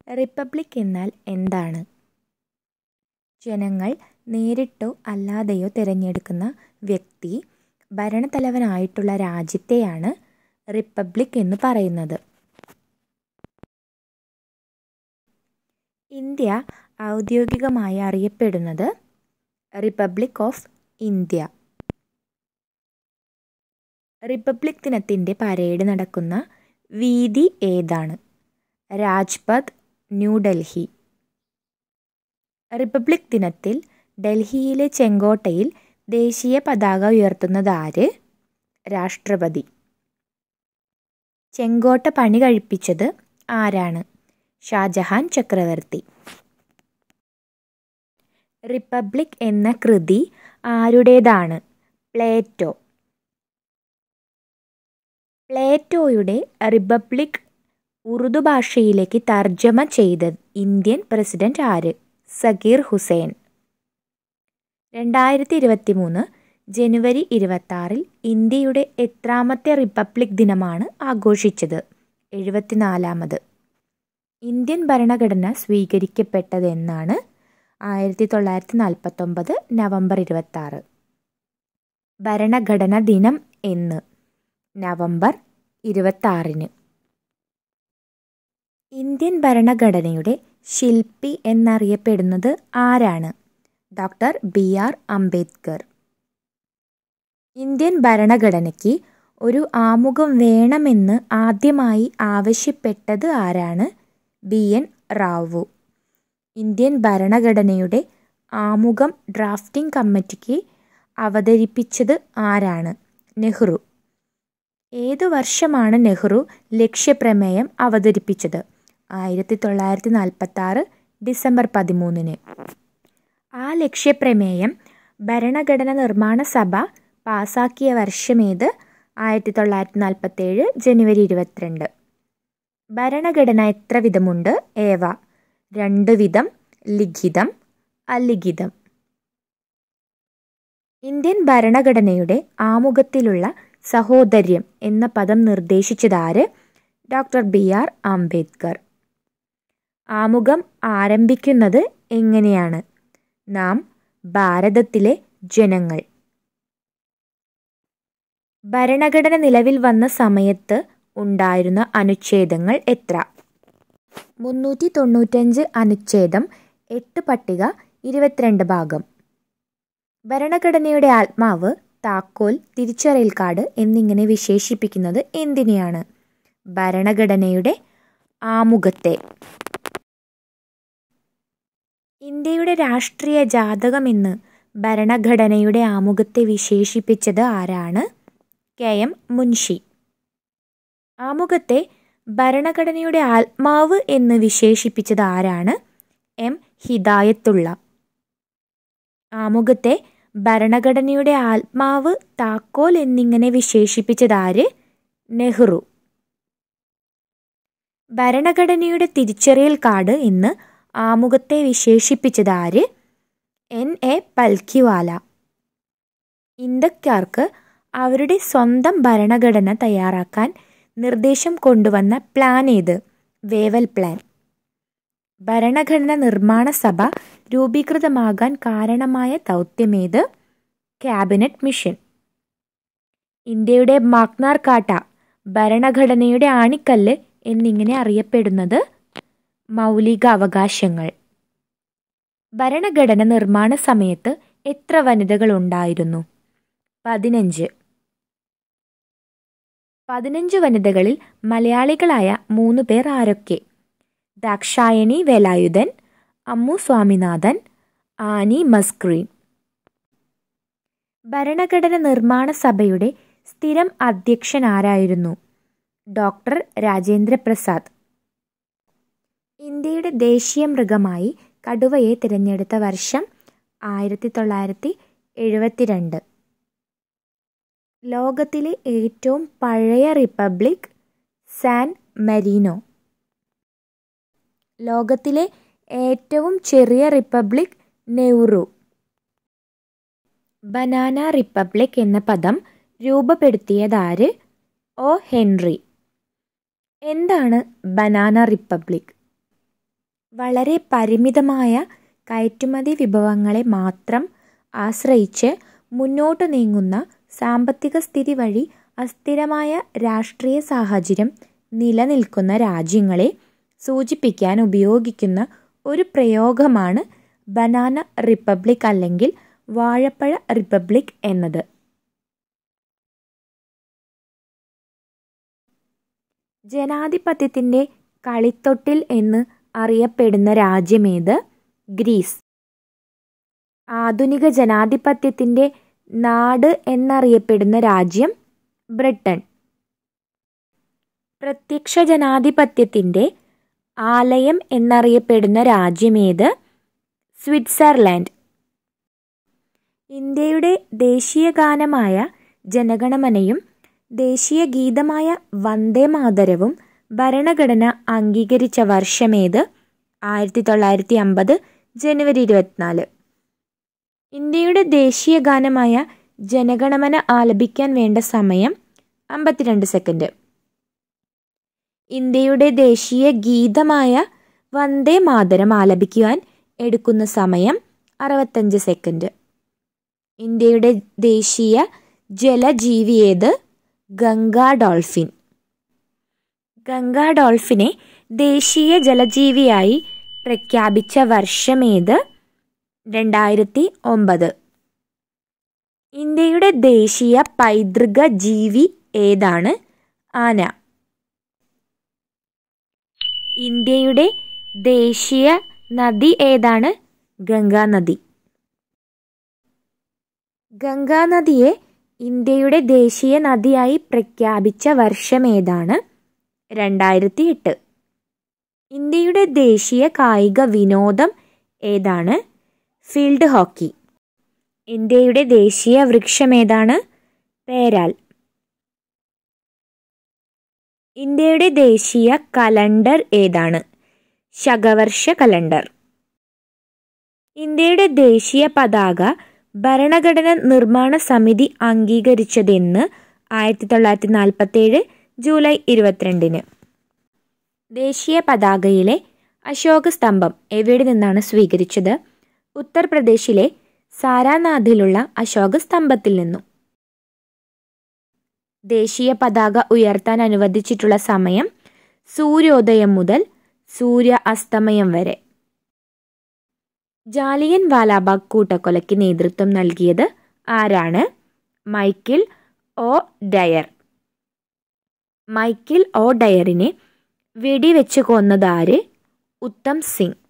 republic എന്നാൽ എന്താണ് ജനങ്ങൾ നേരിട്ടോ അല്ലാതെയോ തിരഞ്ഞെടുക്കുന്ന വ്യക്തി ഭരണത്തലവനായിട്ടുള്ള രാജ്യത്തെയാണ് റിപ്പബ്ലിക് എന്ന് പറയുന്നത് ഇന്ത്യ ഔദ്യോഗികമായി അറിയപ്പെടുന്നത് റിപ്പബ്ലിക് ഓഫ് ഇന്ത്യ റിപ്പബ്ലിക് ദിനത്തിൻ്റെ പരേഡ് നടക്കുന്ന വീതി ഏതാണ് രാജ്പഥ് ന്യൂഡൽഹി റിപ്പബ്ലിക് ദിനത്തിൽ ഡൽഹിയിലെ ചെങ്കോട്ടയിൽ ദേശീയ പതാക ഉയർത്തുന്നത് ആര് രാഷ്ട്രപതി ചെങ്കോട്ട പണി കഴിപ്പിച്ചത് ആരാണ് ഷാജഹാൻ ചക്രവർത്തി റിപ്പബ്ലിക് എന്ന കൃതി ആരുടേതാണ് പ്ലേറ്റോ പ്ലേറ്റോയുടെ റിപ്പബ്ലിക് ഉറുദു ഭാഷയിലേക്ക് തർജ്ജമ ചെയ്ത ഇന്ത്യൻ പ്രസിഡന്റ് ആര് സഗീർ ഹുസൈൻ രണ്ടായിരത്തി ഇരുപത്തി മൂന്ന് ജനുവരി ഇരുപത്തി ഇന്ത്യയുടെ എത്രാമത്തെ റിപ്പബ്ലിക് ദിനമാണ് ആഘോഷിച്ചത് എഴുപത്തിനാലാമത് ഇന്ത്യൻ ഭരണഘടന സ്വീകരിക്കപ്പെട്ടതെന്നാണ് ആയിരത്തി തൊള്ളായിരത്തി നാൽപ്പത്തൊമ്പത് നവംബർ ഇരുപത്തി ആറ് ഭരണഘടന ദിനം എന്ന് നവംബർ ഇരുപത്താറിന് ഇന്ത്യൻ ഭരണഘടനയുടെ ശില്പി എന്നറിയപ്പെടുന്നത് ആരാണ് doctor B R Ambedkar Indian ഭരണഘടനയ്ക്ക് ഒരു ആമുഖം വേണമെന്ന് ആദ്യമായി ആവശ്യപ്പെട്ടത് ആരാണ് ബി എൻ റാവു ഇന്ത്യൻ ഭരണഘടനയുടെ ആമുഖം ഡ്രാഫ്റ്റിംഗ് കമ്മിറ്റിക്ക് അവതരിപ്പിച്ചത് ആരാണ് നെഹ്റു ഏതു വർഷമാണ് നെഹ്റു ലക്ഷ്യപ്രമേയം അവതരിപ്പിച്ചത് ആയിരത്തി തൊള്ളായിരത്തി നാൽപ്പത്തി ആറ് ഡിസംബർ പതിമൂന്നിന് ആ ലക്ഷ്യപ്രമേയം ഭരണഘടന നിർമ്മാണ സഭ പാസാക്കിയ വർഷമേത് ആയിരത്തി തൊള്ളായിരത്തി നാൽപ്പത്തേഴ് ജനുവരി ഇരുപത്തിരണ്ട് ഭരണഘടന എത്ര വിധമുണ്ട് ഏവ രണ്ട് വിധം ലിഖിതം അലിഖിതം ഇന്ത്യൻ ഭരണഘടനയുടെ ആമുഖത്തിലുള്ള സഹോദര്യം എന്ന പദം നിർദ്ദേശിച്ചതാര് ഡോക്ടർ ബി ആർ അംബേദ്കർ ആമുഖം ആരംഭിക്കുന്നത് എങ്ങനെയാണ് നാം ഭാരതത്തിലെ ജനങ്ങൾ ഭരണഘടന നിലവിൽ വന്ന സമയത്ത് ഉണ്ടായിരുന്ന അനുച്ഛേദങ്ങൾ എത്ര മുന്നൂറ്റി തൊണ്ണൂറ്റഞ്ച് അനുച്ഛേദം എട്ട് പട്ടിക ഇരുപത്തിരണ്ട് ഭാഗം ഭരണഘടനയുടെ ആത്മാവ് താക്കോൽ തിരിച്ചറിയൽ കാർഡ് എന്നിങ്ങനെ വിശേഷിപ്പിക്കുന്നത് എന്തിനെയാണ് ഭരണഘടനയുടെ ആമുഖത്തെ ഇന്ത്യയുടെ രാഷ്ട്രീയ ജാതകമെന്ന് ഭരണഘടനയുടെ ആമുഖത്തെ വിശേഷിപ്പിച്ചത് ആരാണ് കെ എം മുൻഷി ആമുഖത്തെ ഭരണഘടനയുടെ ആത്മാവ് എന്ന് വിശേഷിപ്പിച്ചത് ആരാണ് എം ഹിദായത്തുള്ള ആമുഖത്തെ ഭരണഘടനയുടെ ആത്മാവ് താക്കോൽ എന്നിങ്ങനെ വിശേഷിപ്പിച്ചതാര് നെഹ്റു ഭരണഘടനയുടെ തിരിച്ചറിയൽ കാർഡ് എന്ന് ആമുഖത്തെ വിശേഷിപ്പിച്ചതാര് എൻ എ പൽക്കിവാല ഇന്ത്യക്കാർക്ക് അവരുടെ സ്വന്തം ഭരണഘടന തയ്യാറാക്കാൻ നിർദ്ദേശം കൊണ്ടുവന്ന പ്ലാൻ ഏത് വേവൽ പ്ലാൻ ഭരണഘടന നിർമ്മാണ സഭ രൂപീകൃതമാകാൻ കാരണമായ ദൗത്യമേത് ക്യാബിനറ്റ് മിഷൻ ഇന്ത്യയുടെ മാഗ്നാർ കാട്ട ഭരണഘടനയുടെ ആണിക്കല്ല് എന്നിങ്ങനെ അറിയപ്പെടുന്നത് മൗലിക അവകാശങ്ങൾ ഭരണഘടന നിർമ്മാണ സമയത്ത് എത്ര വനിതകൾ ഉണ്ടായിരുന്നു പതിനഞ്ച് പതിനഞ്ച് വനിതകളിൽ മലയാളികളായ മൂന്ന് പേർ ആരൊക്കെ ദാക്ഷായണി വേലായുധൻ അമ്മു സ്വാമിനാഥൻ ആനി മസ്ക്രീൻ ഭരണഘടന നിർമ്മാണ സഭയുടെ സ്ഥിരം അധ്യക്ഷൻ ആരായിരുന്നു ഡോക്ടർ രാജേന്ദ്ര പ്രസാദ് ഇന്ത്യയുടെ ദേശീയ മൃഗമായി കടുവയെ തിരഞ്ഞെടുത്ത വർഷം ആയിരത്തി തൊള്ളായിരത്തി എഴുപത്തിരണ്ട് ലോകത്തിലെ ഏറ്റവും പഴയ റിപ്പബ്ലിക് സാൻ മരീനോ ലോകത്തിലെ ഏറ്റവും ചെറിയ റിപ്പബ്ലിക് നെഹ്റു ബനാന റിപ്പബ്ലിക് എന്ന പദം രൂപപ്പെടുത്തിയതാര് ഒ ഹെൻറി എന്താണ് ബനാന റിപ്പബ്ലിക് വളരെ പരിമിതമായ കയറ്റുമതി വിഭവങ്ങളെ മാത്രം ആശ്രയിച്ച് മുന്നോട്ടു നീങ്ങുന്ന സാമ്പത്തിക സ്ഥിതി വഴി അസ്ഥിരമായ രാഷ്ട്രീയ സാഹചര്യം നിലനിൽക്കുന്ന രാജ്യങ്ങളെ സൂചിപ്പിക്കാൻ ഉപയോഗിക്കുന്ന ഒരു പ്രയോഗമാണ് ബനാന റിപ്പബ്ലിക് അല്ലെങ്കിൽ വാഴപ്പഴ റിപ്പബ്ലിക് എന്നത് ജനാധിപത്യത്തിൻ്റെ കളിത്തൊട്ടിൽ എന്ന് അറിയപ്പെടുന്ന രാജ്യമേത് ഗ്രീസ് ആധുനിക ജനാധിപത്യത്തിൻ്റെ നാട് എന്നറിയപ്പെടുന്ന രാജ്യം ബ്രിട്ടൻ പ്രത്യക്ഷ ജനാധിപത്യത്തിൻ്റെ ആലയം എന്നറിയപ്പെടുന്ന രാജ്യമേത് സ്വിറ്റ്സർലാൻഡ് ഇന്ത്യയുടെ ദേശീയ ഗാനമായ ജനഗണമനയും ദേശീയ ഗീതമായ വന്ദേ മാതരവും ഭരണഘടന അംഗീകരിച്ച വർഷമേത് ആയിരത്തി തൊള്ളായിരത്തി അമ്പത് ജനുവരി ഇരുപത്തിനാല് ഇന്ത്യയുടെ ദേശീയ ഗാനമായ ജനഗണമന ആലപിക്കാൻ വേണ്ട സമയം അമ്പത്തിരണ്ട് സെക്കൻഡ് ഇന്ത്യയുടെ ദേശീയ ഗീതമായ വന്ദേ മാതരം ആലപിക്കുവാൻ എടുക്കുന്ന സമയം അറുപത്തഞ്ച് സെക്കൻഡ് ഇന്ത്യയുടെ ദേശീയ ജലജീവിയേത് ഗംഗാ ഡോൾഫിൻ ഗംഗാ ഡോൾഫിനെ ദേശീയ ജലജീവിയായി പ്രഖ്യാപിച്ച വർഷമേത് രണ്ടായിരത്തി ഒമ്പത് ഇന്ത്യയുടെ ദേശീയ പൈതൃക ജീവി ഏതാണ് ആന ഇന്ത്യയുടെ ദേശീയ നദി ഏതാണ് ഗംഗാ നദി ഗംഗാ നദിയെ ഇന്ത്യയുടെ ദേശീയ നദിയായി പ്രഖ്യാപിച്ച വർഷമേതാണ് രണ്ടായിരത്തി എട്ട് ഇന്ത്യയുടെ ദേശീയ കായിക വിനോദം ഏതാണ് ഫീൽഡ് ഹോക്കി ഇന്ത്യയുടെ ദേശീയ വൃക്ഷമേതാണ് പേരാൽ ഇന്ത്യയുടെ ദേശീയ കലണ്ടർ ഏതാണ് ശകവർഷ കലണ്ടർ ഇന്ത്യയുടെ ദേശീയ പതാക ഭരണഘടന നിർമ്മാണ സമിതി അംഗീകരിച്ചതെന്ന് ആയിരത്തി തൊള്ളായിരത്തി നാൽപ്പത്തേഴ് ജൂലൈ ഇരുപത്തിരണ്ടിന് ദേശീയ പതാകയിലെ അശോക സ്തംഭം എവിടെ നിന്നാണ് സ്വീകരിച്ചത് ഉത്തർപ്രദേശിലെ സാരാനാഥിലുള്ള അശോക സ്തംഭത്തിൽ നിന്നും ദേശീയ പതാക ഉയർത്താൻ അനുവദിച്ചിട്ടുള്ള സമയം സൂര്യോദയം മുതൽ സൂര്യ അസ്തമയം വരെ ജാലിയൻ വാലാബാഗ് കൂട്ടക്കൊലയ്ക്ക് നേതൃത്വം നൽകിയത് ആരാണ് Michael O Dwyer Michael O ഡയറിനെ വെടിവെച്ച് കൊന്നതാര് ഉത്തം സിംഗ്